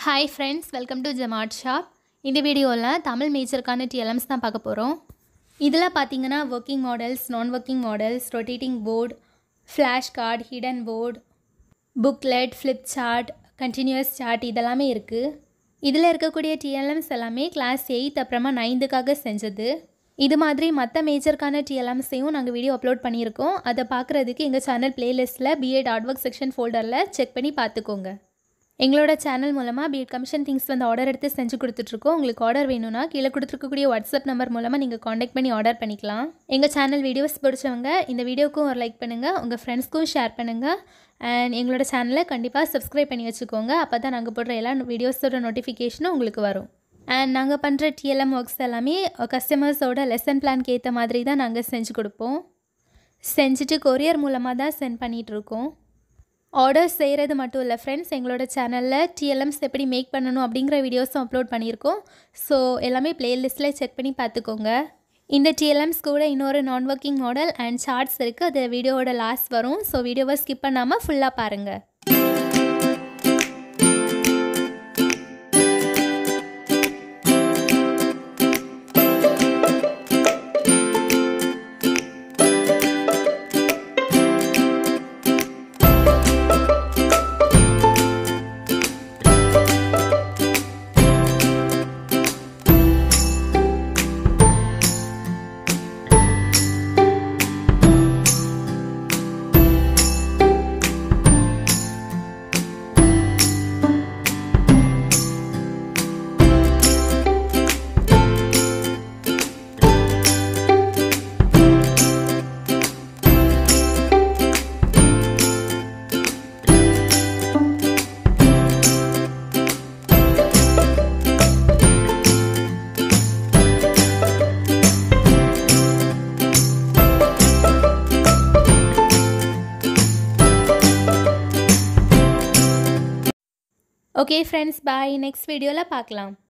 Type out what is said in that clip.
hi friends welcome to ஜமாட் shop இந்த வீடியோவில் தமிழ் மேஜருக்கான டிஎல்எம்ஸ் தான் பார்க்க போகிறோம் இதில் பார்த்தீங்கன்னா ஒர்க்கிங் மாடல்ஸ் நான் working models rotating board flash card hidden board booklet flip chart continuous chart இதெல்லாமே இருக்குது இதில் இருக்கக்கூடிய டிஎல்எம்ஸ் எல்லாமே கிளாஸ் எயித் அப்புறமா நைன்த்துக்காக செஞ்சது இது மாதிரி மற்ற மேஜருக்கான டிஎல்எம்ஸையும் நாங்கள் வீடியோ அப்லோட் பண்ணியிருக்கோம் அதை பார்க்குறதுக்கு எங்கள் சேனல் பிளேலிஸ்ட்டில் பிஎட் ஆர்ட் ஒர்க் செக்ஷன் ஃபோல்டரில் செக் பண்ணி பார்த்துக்கோங்க எங்களோட சேனல் மூலமாக பிஎட் கமிஷன் திங்ஸ் வந்து ஆர்டர் எடுத்து செஞ்சு கொடுத்துட்ருக்கோம் உங்களுக்கு ஆர்டர் வேணும்னா கீழே கொடுத்துருக்கக்கூடிய வாட்ஸ்அப் நம்பர் மூலமாக நீங்கள் காண்டாக்ட் பண்ணி ஆர்டர் பண்ணிக்கலாம் எங்கள் சேனல் வீடியோஸ் பிடிச்சவங்க இந்த வீடியோக்கும் ஒரு லைக் பண்ணுங்கள் உங்கள் ஃப்ரெண்ட்ஸ்க்கும் ஷேர் பண்ணுங்கள் அண்ட் எங்களோட சேனலை கண்டிப்பாக சப்ஸ்கிரைப் பண்ணி வச்சுக்கோங்க அப்போ தான் நாங்கள் போடுற எல்லா வீடியோஸோட நோட்டிஃபிகேஷனும் உங்களுக்கு வரும் அண்ட் நாங்கள் பண்ணுற டிஎல்எம் ஒர்க்ஸ் எல்லாமே கஸ்டமர்ஸோட லெசன் பிளான்க்கு ஏற்ற மாதிரி தான் நாங்கள் செஞ்சு கொடுப்போம் செஞ்சுட்டு கொரியர் மூலமாக தான் சென்ட் பண்ணிகிட்ருக்கோம் ஆர்டர்ஸ் செய்கிறது மட்டும் இல்லை ஃப்ரெண்ட்ஸ் எங்களோட சேனலில் டிஎல்எம்ஸ் எப்படி மேக் பண்ணணும் அப்படிங்கிற வீடியோஸும் அப்லோட் பண்ணியிருக்கோம் ஸோ எல்லாமே பிளேலிஸ்ட்டில் செக் பண்ணி பார்த்துக்கோங்க இந்த டிஎல்எம்ஸ் கூட இன்னொரு நான் ஒர்க்கிங் மாடல் அண்ட் சார்ட்ஸ் இருக்குது அது வீடியோவோட லாஸ்ட் வரும் ஸோ வீடியோவை ஸ்கிப் பண்ணாமல் ஃபுல்லாக பாருங்கள் ஓகே ஃப்ரெண்ட்ஸ் பாய் நெக்ஸ்ட் வீடியோவில் பார்க்கலாம்